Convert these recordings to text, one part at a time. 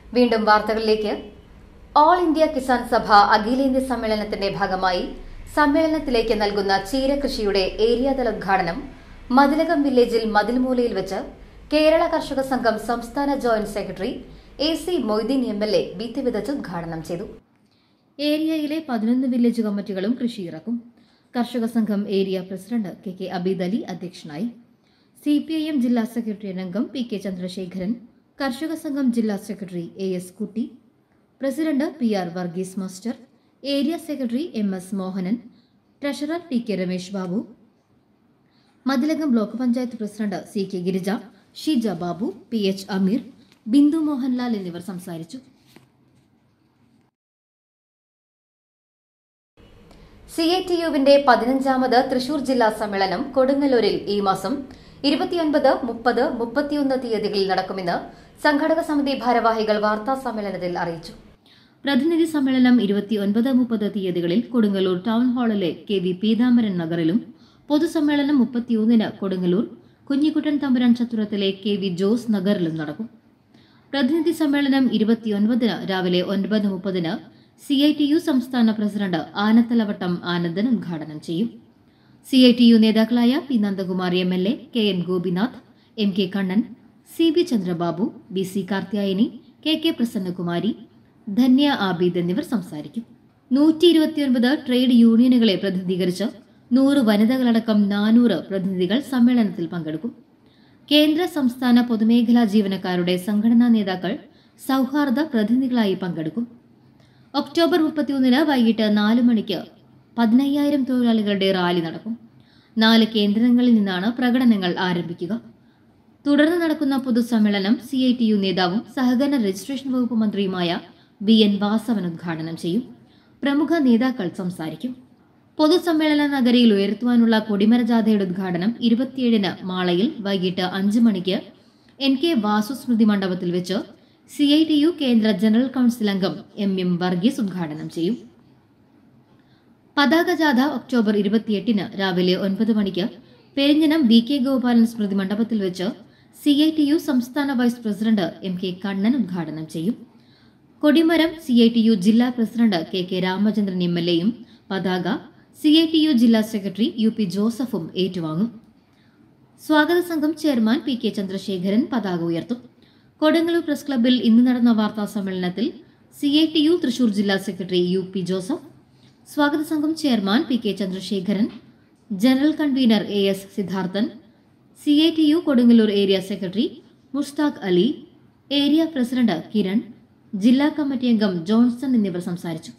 വീണ്ടും വാർത്തകളിലേക്ക് all India Kisan സഭ അഖിലേന്ത്യാ സമ്മേളനത്തിന്റെ ഭാഗമായി സമ്മേളനത്തിലേക്ക് നൽകുന്ന ചീരകൃഷിയുടെ ഏരിയാതല ഉദ്ഘാടനം മതിലകം വില്ലേജിൽ മതിൽമൂലയിൽ വെച്ച് കേരള കർഷക സംഘം സംസ്ഥാന joint secretary A C Moideen M L A ഭിത്തി വിതച്ച് ഉദ്ഘാടനം ചെയ്തു ഏരിയയിലെ പതിനൊന്ന് വില്ലേജ് കമ്മിറ്റികളും കൃഷി ഇറക്കും കർഷക സംഘം area president K K Abid Ali അധ്യക്ഷനായി സി പി ഐ എം ജില്ലാ സെക്രട്ടറി അംഗം പി കെ ചന്ദ്രശേഖരൻ കർഷക സംഘം ജില്ലാ secretary A S Kutty president P R Varghese master area secretary M S Mohanan treasurer T K Ramesh Babu Mathilakam block panchayat president C K Girija Sheeja Babu P H Ameer Bindu Mohanlal എന്നിവർ സംസാരിച്ചു C I T യുവിന്റെ പതിനഞ്ചാമത് തൃശൂർ ജില്ലാ സമ്മേളനം കൊടുങ്ങല്ലൂരിൽ ഈ മാസം ഇരുപത്തിയൊൻപത് മുപ്പത് മുപ്പത്തിയൊന്ന് തീയതികളിൽ നടക്കുമെന്ന് സംഘടക സമിതി ഭാരവാഹികൾ വാർത്താ സമ്മേളനത്തിൽ അറിയിച്ചു പ്രതിനിധി സമ്മേളനം ഇരുപത്തിയൊൻപത് മുപ്പത് തീയതികളിൽ കൊടുങ്ങല്ലൂർ ടൗൺ ഹാളിലെ കെ വി പീതാംബരൻ നഗറിലും പൊതുസമ്മേളനം മുപ്പത്തിയൊന്നിന് കൊടുങ്ങല്ലൂർ കുഞ്ഞിക്കുട്ടൻ തമ്പുരാൻ ചത്തുരത്തിലെ കെ വി ജോസ് നഗറിലും നടക്കും പ്രതിനിധി സമ്മേളനം ഇരുപത്തിയൊൻപതിന് രാവിലെ ഒൻപത് മുപ്പതിന് സി ഐ ടി യു സംസ്ഥാന പ്രസിഡന്റ് ആനത്തലവട്ടം ആനന്ദൻ ഉദ്ഘാടനം ചെയ്യും സി ഐ ടി യു നേതാക്കളായ P Nandakumar M L A K N Gopinath M K Kannan C B Chandrababu B C Karthyayani K K Prasannakumari Dhanya Abid എന്നിവർ സംസാരിക്കും നൂറ്റി ഇരുപത്തിയൊൻപത് ട്രേഡ് യൂണിയനുകളെ പ്രതിനിധീകരിച്ച് നൂറ് വനിതകളടക്കം നാനൂറ് പ്രതിനിധികൾ സമ്മേളനത്തിൽ പങ്കെടുക്കും കേന്ദ്ര സംസ്ഥാന പൊതുമേഖലാ ജീവനക്കാരുടെ സംഘടനാ നേതാക്കൾ സൗഹാർദ്ദ പ്രതിനിധികളായി പങ്കെടുക്കും ഒക്ടോബർ മുപ്പത്തിയൊന്നിന് വൈകിട്ട് നാല് മണിക്ക് പതിനയ്യായിരം തൊഴിലാളികളുടെ റാലി നടക്കും നാല് കേന്ദ്രങ്ങളിൽ നിന്നാണ് പ്രകടനങ്ങൾ ആരംഭിക്കുക തുടർന്ന് നടക്കുന്ന പൊതുസമ്മേളനം സി ഐ ടി യു നേതാവും സഹകരണ രജിസ്ട്രേഷൻ വകുപ്പ് മന്ത്രിയുമായ വി എൻ വാസവൻ ഉദ്ഘാടനം ചെയ്യും പ്രമുഖ നേതാക്കൾ സംസാരിക്കും പൊതുസമ്മേളന നഗരിയിൽ ഉയർത്തുവാനുള്ള കൊടിമര ജാഥയുടെ ഉദ്ഘാടനം ഇരുപത്തിയേഴിന് മാളയിൽ വൈകിട്ട് അഞ്ച് മണിക്ക് എൻ കെ വാസു സ്മൃതി മണ്ഡപത്തിൽ വെച്ച് സി ഐ ടി യു കേന്ദ്ര ജനറൽ കൗൺസിൽ അംഗം എം എം വർഗീസ് ഉദ്ഘാടനം ചെയ്യും പതാക ജാഥ ഒക്ടോബർ ഇരുപത്തിയെട്ടിന് രാവിലെ ഒൻപത് മണിക്ക് പെരിഞ്ഞനം വി കെ ഗോപാലൻ സ്മൃതി മണ്ഡപത്തിൽ വെച്ച് സി ഐ ടി യു സംസ്ഥാന vice president M K Kannan ഉദ്ഘാടനം ചെയ്യും കൊടിമരം സി ഐ ടി യു ജില്ലാ president K K Ramachandran M L എയും പതാക സി ഐ ടി യു ജില്ലാ സെക്രട്ടറി യു പി ജോസഫും ഏറ്റുവാങ്ങും സ്വാഗത സംഘം ചെയർമാൻ പി കെ ചന്ദ്രശേഖരൻ പതാക ഉയർത്തും കൊടുങ്ങല്ലൂർ പ്രസ് ക്ലബ്ബിൽ ഇന്ന് നടന്ന വാർത്താ സമ്മേളനത്തിൽ C I T U Thrissur ജില്ലാ സെക്രട്ടറി യു പി ജോസഫ് സ്വാഗത സംഘം chairman P K Chandrasekharan general convener A S Siddharthan C I T U Kodungallur area secretary Mushtaq Ali area president Kiran ജില്ലാ കമ്മിറ്റി അംഗം ജോൺസൺ എന്നിവർ സംസാരിച്ചു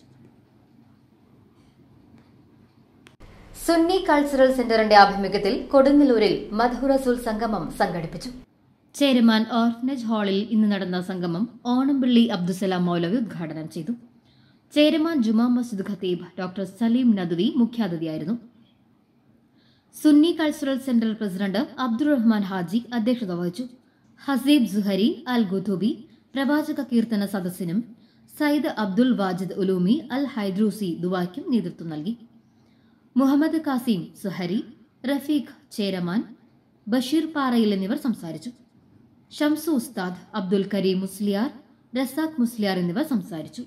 സുന്നി കൾച്ചറൽ സെന്ററിന്റെ ആഭിമുഖ്യത്തിൽ കൊടുങ്ങല്ലൂരിൽ മധുറസുൽ സംഗമം സംഘടിപ്പിച്ചു ചെയർമാൻ ഓർഫനേജ് ഹാളിൽ ഇന്ന് നടന്ന സംഗമം ഓണംപിള്ളി അബ്ദുസലാം മൗലവി ഉദ്ഘാടനം ചെയ്തു ചെയർമാൻ ജുമാ മസ്ജിദ് ഖത്തീബ് ഡോക്ടർ സലീം നദ്വി മുഖ്യാതിഥിയായിരുന്നു Sunni cultural centre president Abdurahman Haji അധ്യക്ഷത വഹിച്ചു ഹസീബ് സുഹരി അൽ ഗുഥൂബി പ്രവാചക കീർത്തന സദസ്സിനും സയ്യിദ് അബ്ദുൽ വാജിദ് ഉലൂമി അൽ ഹൈദ്രൂസി ദുവായ്ക്കും നേതൃത്വം നൽകി മുഹമ്മദ് കാസിം സുഹരി റഫീഖ് ചേരമാൻ ബഷീർ പാറയിൽ എന്നിവർ സംസാരിച്ചു ഷംസു ഉസ്താദ് അബ്ദുൽ കരീം മുസ്ലിയാർ റസാഖ് മുസ്ലിയാർ എന്നിവർ സംസാരിച്ചു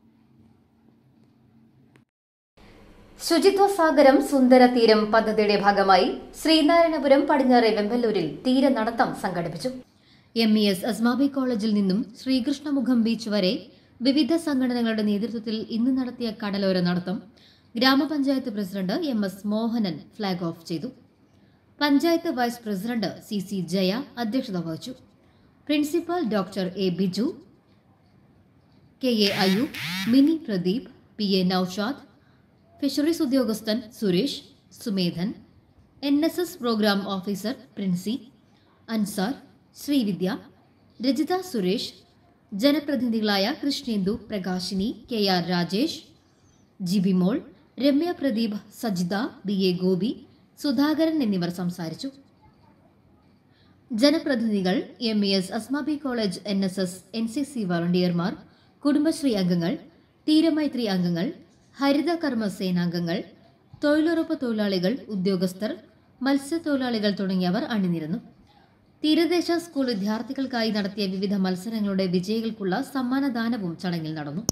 ശുചിത്വ സാഗരം സുന്ദര തീരം പദ്ധതിയുടെ ഭാഗമായി ശ്രീനാരായണപുരം പടിഞ്ഞാറെ വെമ്പല്ലൂരിൽ തീര നടത്തം സംഘടിപ്പിച്ചു എം ഇ എസ് അസ്മാബി കോളേജിൽ നിന്നും ശ്രീകൃഷ്ണമുഖം ബീച്ച് വരെ വിവിധ സംഘടനകളുടെ നേതൃത്വത്തിൽ ഇന്ന് നടത്തിയ കടലോര നടത്തം ഗ്രാമപഞ്ചായത്ത് president M S Mohanan flag off ചെയ്തു panchayat vice president C C Jaya അധ്യക്ഷത വഹിച്ചു principal doctor A Biju K A Ayoob Mini Pradeep P A Noushad fisheries ഉദ്യോഗസ്ഥൻ Suresh Sumedhan N S S programme officer Princy Ansar Sreevidya Rajitha Suresh ജനപ്രതിനിധികളായ Krishnendu Prakashini K R Rajesh Jibimol Ramya Pradeep Sajitha B A Gopi Sudhakaran എന്നിവർ സംസാരിച്ചു ജനപ്രതിനിധികൾ M E S Asmabi college N S S N C C വളണ്ടിയർമാർ കുടുംബശ്രീ അംഗങ്ങൾ തീരമൈത്രി അംഗങ്ങൾ ഹരിത കർമ്മ സേനാംഗങ്ങൾ തൊഴിലുറപ്പ് തൊഴിലാളികൾ ഉദ്യോഗസ്ഥർ മത്സ്യത്തൊഴിലാളികൾ തുടങ്ങിയവർ അണിനിരന്നു തീരദേശ സ്കൂൾ വിദ്യാർത്ഥികൾക്കായി നടത്തിയ വിവിധ മത്സരങ്ങളുടെ വിജയികൾക്കുള്ള സമ്മാനദാനവും ചടങ്ങിൽ നടന്നു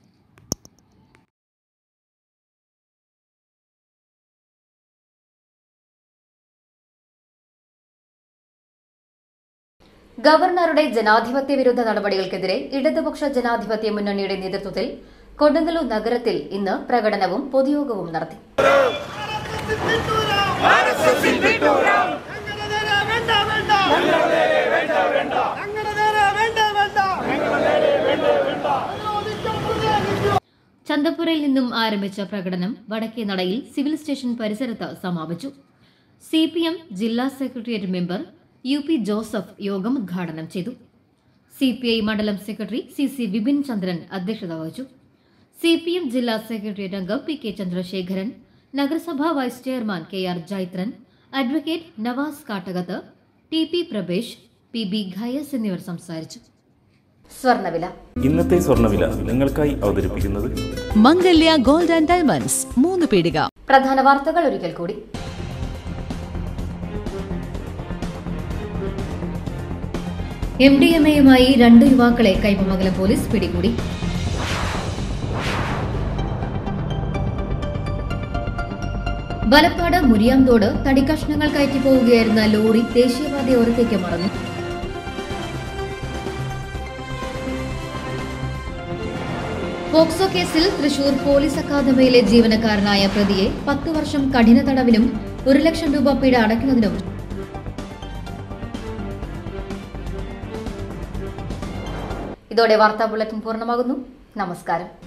ഗവർണറുടെ ജനാധിപത്യ വിരുദ്ധ നടപടികൾക്കെതിരെ ഇടതുപക്ഷ ജനാധിപത്യ മുന്നണിയുടെ നേതൃത്വത്തിൽ കൊടുങ്ങല്ലൂർ നഗരത്തിൽ ഇന്ന് പ്രകടനവും പൊതുയോഗവും നടത്തി ചന്തപ്പുരയിൽ നിന്നും ആരംഭിച്ച പ്രകടനം വടക്കേ നടയിൽ സിവിൽ സ്റ്റേഷൻ പരിസരത്ത് സമാപിച്ചു സി പി എം ജില്ലാ secretariat member U P Joseph യോഗം ഉദ്ഘാടനം ചെയ്തു സി പി ഐ മണ്ഡലം secretary C C Vipin Chandran അധ്യക്ഷത വഹിച്ചു സി പി എം ജില്ലാ സെക്രട്ടേറിയറ്റ് അംഗം പി കെ ചന്ദ്രശേഖരൻ നഗരസഭാ vice chairman K R Jaithran advocate Navas Kattakath T P Prabhesh P B Khayas എന്നിവർ സംസാരിച്ചു സ്വർണവില ഇന്നത്തെ സ്വർണ്ണവില നിങ്ങൾക്കായി അവതരിപ്പിക്കുന്നത് മംഗല്യ ഗോൾഡ് ആൻഡ് ഡയമണ്ട്സ് മൂന്ന് പീടിക പ്രധാന വാർത്തകൾ ഒരിക്കൽ കൂടി എം ഡി എം എയുമായി രണ്ട് യുവാക്കളെ കൈപ്പമംഗലം പോലീസ് പിടികൂടി വലപ്പാട് മുരിയാന്തോട് തടിക്കഷ്ണങ്ങൾ കയറ്റി പോവുകയായിരുന്ന ലോറി ദേശീയപാത ഓരത്തേക്ക് മറന്നു പോക്സോ കേസിൽ തൃശൂർ പോലീസ് അക്കാദമിയിലെ ജീവനക്കാരനായ പ്രതിയെ പത്തു വർഷം കഠിന തടവിനും ഒരു ലക്ഷം രൂപ പിഴ അടയ്ക്കുന്നതിനും ഇതോടെ വാർത്താ ബുള്ളറ്റിൻ പൂർണ്ണമാകുന്നു നമസ്കാരം